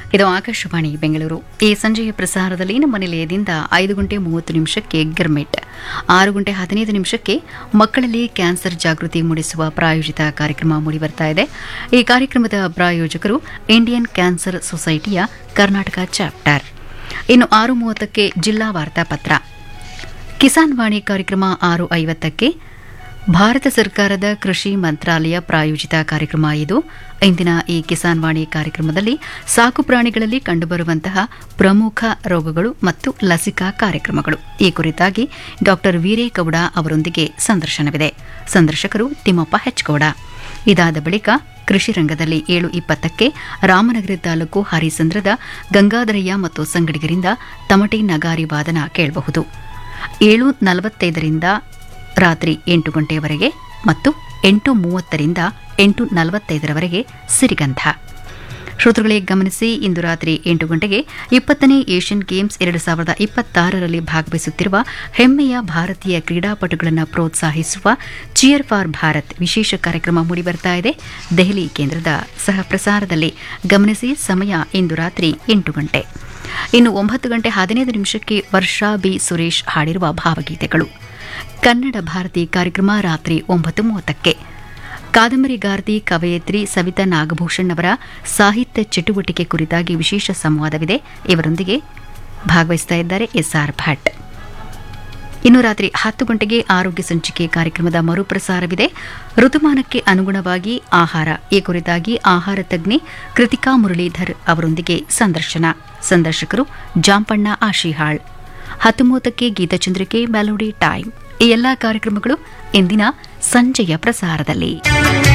ಇದು ಆಕಾಶವಾಣಿ ಬೆಂಗಳೂರು ಈ ಸಂಜೆಯ ಪ್ರಸಾರದಲ್ಲಿ ನಮ್ಮ ನಿಲಯದಿಂದ ಐದು ಗಂಟೆ ಮೂವತ್ತು ನಿಮಿಷಕ್ಕೆ ಗಿರ್ಮಿಟ್ ಆರು ಗಂಟೆ ಹದಿನೈದು ನಿಮಿಷಕ್ಕೆ ಮಕ್ಕಳಲ್ಲಿ ಕ್ಯಾನ್ಸರ್ ಜಾಗೃತಿ ಮೂಡಿಸುವ ಪ್ರಾಯೋಜಿತ ಕಾರ್ಯಕ್ರಮ ಮೂಡಿಬರ್ತಾ ಇದೆ ಈ ಕಾರ್ಯಕ್ರಮದ ಪ್ರಾಯೋಜಕರು ಇಂಡಿಯನ್ ಕ್ಯಾನ್ಸರ್ ಸೊಸೈಟಿಯ ಕರ್ನಾಟಕ ಚಾಪ್ಟರ್ ಇನ್ನು ಆರು ಮೂವತ್ತಕ್ಕೆ ಜಿಲ್ಲಾ ವಾರ್ತಾಪತ್ರ ಕಿಸಾನ್ ವಾಣಿ ಕಾರ್ಯಕ್ರಮ ಆರು ಐವತ್ತಕ್ಕೆ ಭಾರತ ಸರ್ಕಾರದ ಕೃಷಿ ಮಂತ್ರಾಲಯ ಪ್ರಾಯೋಜಿತ ಕಾರ್ಯಕ್ರಮ ಇದು ಇಂದಿನ ಈ ಕಿಸಾನ್ ವಾಣಿ ಕಾರ್ಯಕ್ರಮದಲ್ಲಿ ಸಾಕು ಪ್ರಾಣಿಗಳಲ್ಲಿ ಕಂಡುಬರುವಂತಹ ಪ್ರಮುಖ ರೋಗಗಳು ಮತ್ತು ಲಸಿಕಾ ಕಾರ್ಯಕ್ರಮಗಳು ಈ ಕುರಿತಾಗಿ ಡಾ ವೀರೇಗೌಡ ಅವರೊಂದಿಗೆ ಸಂದರ್ಶನವಿದೆ ಸಂದರ್ಶಕರು ತಿಮ್ಮಪ್ಪ ಹೆಚ್ಗೌಡ ಇದಾದ ಬಳಿಕ ಕೃಷಿ ರಂಗದಲ್ಲಿ ಏಳು ಇಪ್ಪತ್ತಕ್ಕೆ ರಾಮನಗರ ತಾಲೂಕು ಹರಿಸಂದ್ರದ ಗಂಗಾಧರಯ್ಯ ಮತ್ತು ಸಂಗಡಿಗರಿಂದ ತಮಟೆ ನಗಾರಿ ವಾದನ ಕೇಳಬಹುದು ಏಳು ನಲವತ್ತೈದರಿಂದ ರಾತ್ರಿ ಎಂಟು ಗಂಟೆಯವರೆಗೆ ಮತ್ತು ಎಂಟು ಮೂವತ್ತರಿಂದ ಎಂಟು ನಲವತ್ತೈದರವರೆಗೆ ಸಿರಿಗಂಧ ಶ್ರೋತೃಗಳೇ ಗಮನಿಸಿ ಇಂದು ರಾತ್ರಿ ಎಂಟು ಗಂಟೆಗೆ ಇಪ್ಪತ್ತನೇ ಏಷ್ಯನ್ ಗೇಮ್ಸ್ ಎರಡು ಸಾವಿರದ ಇಪ್ಪತ್ತಾರರಲ್ಲಿ ಭಾಗವಹಿಸುತ್ತಿರುವ ಹೆಮ್ಮೆಯ ಭಾರತೀಯ ಕ್ರೀಡಾಪಟುಗಳನ್ನು ಪ್ರೋತ್ಸಾಹಿಸುವ ಚಿಯರ್ ಫಾರ್ ಭಾರತ್ ವಿಶೇಷ ಕಾರ್ಯಕ್ರಮ ಮೂಡಿಬರ್ತಾ ಇದೆ ದೆಹಲಿ ಕೇಂದ್ರದ ಸಹ ಪ್ರಸಾರದಲ್ಲಿ ಗಮನಿಸಿ ಸಮಯ ಇಂದು ರಾತ್ರಿ ಎಂಟು ಗಂಟೆ ಇನ್ನು ಒಂಬತ್ತು ಗಂಟೆ ಹದಿನೈದು ನಿಮಿಷಕ್ಕೆ ವರ್ಷಾ ಬಿ ಸುರೇಶ್ ಹಾಡಿರುವ ಭಾವಗೀತೆಗಳು ಕನ್ನಡ ಭಾರತಿ ಕಾರ್ಯಕ್ರಮ ರಾತ್ರಿ ಒಂಬತ್ತು ಮೂವತ್ತಕ್ಕೆ ಕಾದಂಬರಿಗಾರ್ತಿ ಕವಯತ್ರಿ ಸವಿತಾ ನಾಗಭೂಷಣ್ ಅವರ ಸಾಹಿತ್ಯ ಚಟುವಟಿಕೆ ಕುರಿತಾಗಿ ವಿಶೇಷ ಸಂವಾದವಿದೆ ಇವರೊಂದಿಗೆ ಭಾಗವಹಿಸ್ತಾ ಇದ್ದಾರೆ ಎಸ್ಆರ್ ಭಟ್ ಇನ್ನು ರಾತ್ರಿ ಹತ್ತು ಗಂಟೆಗೆ ಆರೋಗ್ಯ ಸಂಚಿಕೆ ಕಾರ್ಯಕ್ರಮದ ಮರುಪ್ರಸಾರವಿದೆ ಋತುಮಾನಕ್ಕೆ ಅನುಗುಣವಾಗಿ ಆಹಾರ ಈ ಕುರಿತಾಗಿ ಆಹಾರ ತಜ್ಞೆ ಕೃತಿಕಾ ಮುರಳೀಧರ್ ಅವರೊಂದಿಗೆ ಸಂದರ್ಶನ ಸಂದರ್ಶಕರು ಜಾಂಪಣ್ಣ ಆಶಿಹಾಳ್ ಹತ್ತೊಂಬತ್ತಕ್ಕೆ ಗೀತಚಂದ್ರಿಕೆ ಮೆಲೋಡಿ ಟೈಮ್ ಈ ಎಲ್ಲಾ ಕಾರ್ಯಕ್ರಮಗಳು ಇಂದಿನ ಸಂಜೆಯ ಪ್ರಸಾರದಲ್ಲಿ